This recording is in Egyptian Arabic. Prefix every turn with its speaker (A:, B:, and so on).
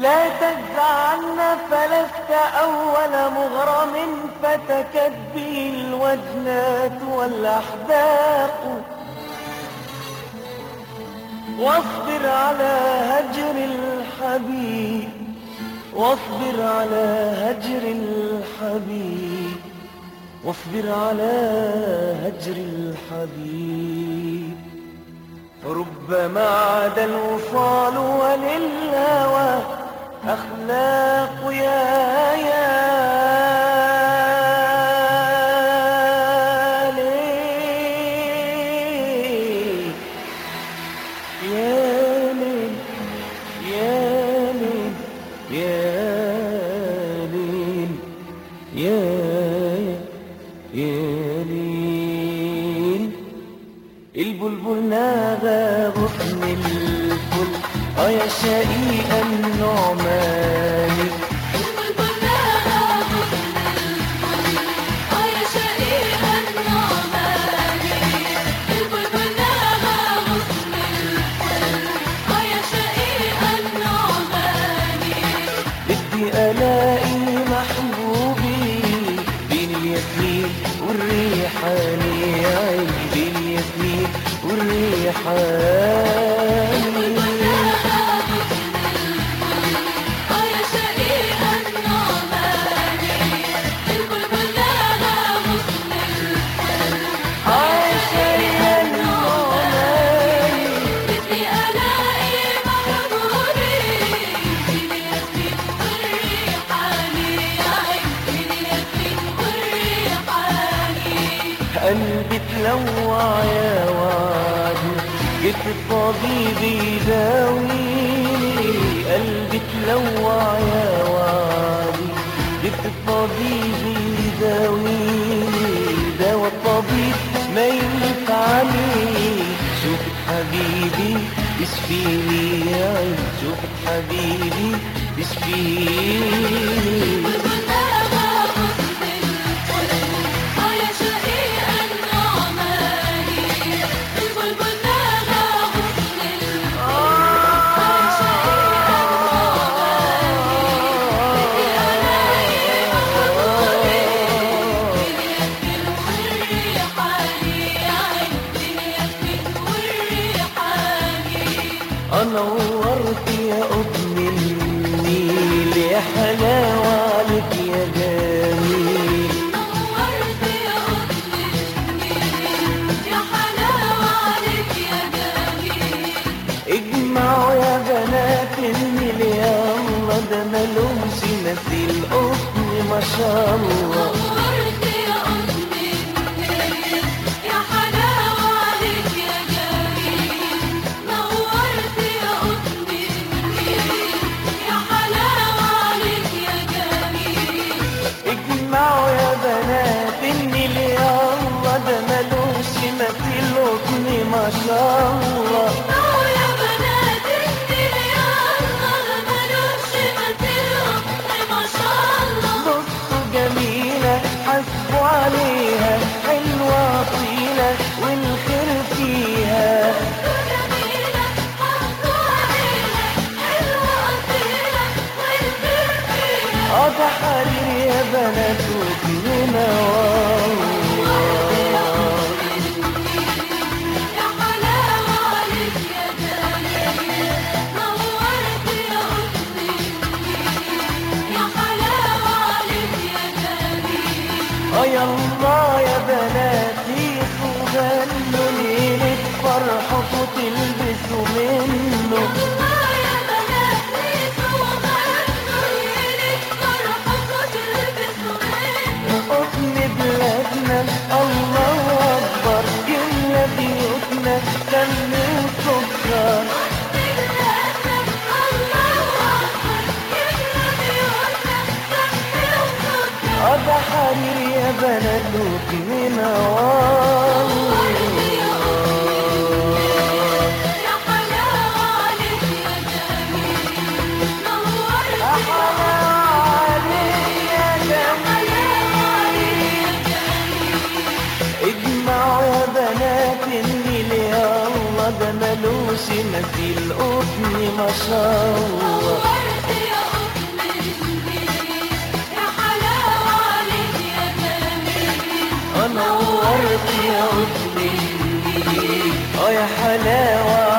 A: لا تجزعن فلست أول مغرم فتكت به الوجنات والأحداق واصبر على هجر الحبيب واصبر على هجر الحبيب واصبر على هجر الحبيب ربما عاد الوصال وللهوى أخلاق يا يا ليل يا ليل يا ليل يا ليل يا يا ليل البلبل نادى غصن الفل اه يا شقيق النعماني
B: البلبل نادى غصن الفل آه يا شقيق النعماني البلبل نادى غصن الفل آه يا شقيق النعماني
A: بدي الاقي محبوبي بين الياسمين والريحاني يا عيني بين الياسمين والريحاني
B: آه يا شقيق النعماني البلبل نادى غصن الفل
A: عايشة يا النعماني
B: بدي ألاقي محبوبي بين الياسمين والريحاني يا عين بين الياسمين والريحاني
A: قلبي تلوع يا وعدي جبت الطبيب يداويني قلبي تلوع يا وعدي جبت الطبيب يداويني دوا الطبيب ما ينفعني شوفت حبيبي يشفيني يا عين شوفت حبيبي يشفيني
B: البلبل نادى غصن الفل آه يا شقيق النعماني البلبل نادى غصن الفل آه يا شقيق
A: نورت يا ابن النيل يا حلاوة عليك يا جميل
B: نورت يا قطن النيل يا حلاوة عليك يا جميل
A: اجمعوا يا بنات النيل يا الله ده ملوش مثيل قطن ما شاء الله
B: نورت يا قطن النيل يا حلاوة عليك يا جميل نورت يا قطن النيل يا حلاوة عليك يا جميل
A: اجمعوا يا بنات النيل يا الله ده ملوش مثيل قطن ما شاء الله
B: نور يا بنات النيل يا الله ملوش مثيل قطن ما شاء الله
A: بصوا جميلة حسبوا عليها حلوة طيلة والخير فيها
B: جميلة حطوا عليها حلوة أصيلة والخير فيها
A: اه ده حرير يا بنات وجنينة والله
B: يا حلاوة عليك يا جميل نورت يا قطن النيل يا حلاوة عليك يا جميل
A: اه يلا يا بناتي غنوا ليلة فرحكوا تلبسوا منه
B: الله يا بنات ليسوا وغنوا ليلة فرحكوا تلبسوا منه
A: قطن بلادنا الله أكبر جملة بيوتنا سمن وسكر اه ده حرير يا بنات وجنينة والله اجمعوا يا بنات النيل يا الله ده ملوش مثيل قطن ما شاء الله في قطن النيل اه يا حلاوة